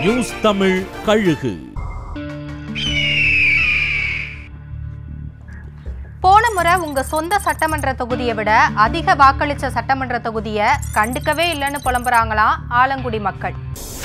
news Tamil கழுகு போன முறை உங்க சொந்த சட்டமன்ற தொகுதியை விட அதிக வாக்களிச்ச சட்டமன்ற தொகுதியை கண்டுக்கவே இல்லைன்னு புலம்புறாங்களாம் ஆலங்குடி மக்கள்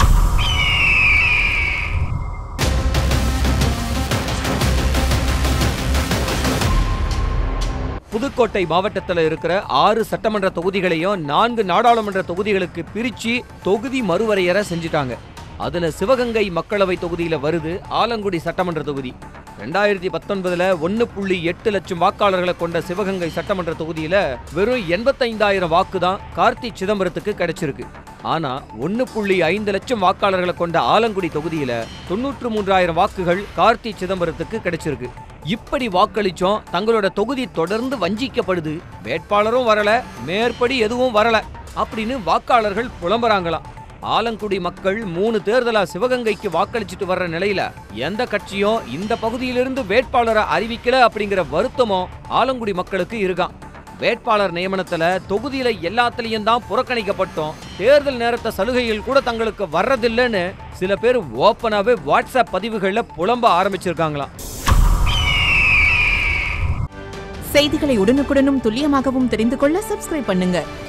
புதுக்கோட்டை மாவட்டத்தில் இருக்கிற ஆறு சட்டமன்ற தொகுதிகளையும் நான்கு நாடாளுமன்ற தொகுதிகளுக்கு பிரிச்சு தொகுதி மறுவரையறை செஞ்சுட்டாங்க அதுல சிவகங்கை மக்களவை தொகுதியில வருது ஆலங்குடி சட்டமன்ற தொகுதி ரெண்டாயிரத்தி பத்தொன்பதுல ஒன்னு புள்ளி எட்டு லட்சம் வாக்காளர்களை கொண்ட சிவகங்கை சட்டமன்ற தொகுதியில வெறும் எண்பத்தைந்தாயிரம் வாக்கு தான் கார்த்தி சிதம்பரத்துக்கு கிடைச்சிருக்கு ஆனா ஒன்னு புள்ளி ஐந்து லட்சம் வாக்காளர்களை கொண்ட ஆலங்குடி தொகுதியில தொண்ணூற்று மூன்றாயிரம் வாக்குகள் கார்த்தி சிதம்பரத்துக்கு கிடைச்சிருக்கு இப்படி வாக்களிச்சோம் தங்களோட தொகுதி தொடர்ந்து வஞ்சிக்கப்படுது வேட்பாளரும் வரல மேற்படி எதுவும் வரல அப்படின்னு வாக்காளர்கள் புலம்புறாங்களாம் ஆலங்குடி மக்கள் மூணு தேர்தலா சிவகங்கைக்கு வாக்களிச்சுட்டு வர்ற நிலையில எந்த கட்சியும் இந்த பகுதியிலிருந்து வேட்பாளரை அறிவிக்கல அப்படிங்கிற வருத்தமும் ஆலங்குடி மக்களுக்கு இருக்கான் வேட்பாளர் நியமனத்துல தொகுதியில எல்லாத்துலயும் தான் புறக்கணிக்கப்பட்டோம் தேர்தல் நேரத்த சலுகைகள் கூட தங்களுக்கு வர்றதில்லைன்னு சில பேர் ஓப்பனாவே வாட்ஸ்அப் பதிவுகள்ல புலம்ப ஆரம்பிச்சிருக்காங்களாம் செய்திகளை உடனுக்குடனும் துல்லியமாகவும் தெரிந்து கொள்ள சப்ஸ்கிரைப் பண்ணுங்க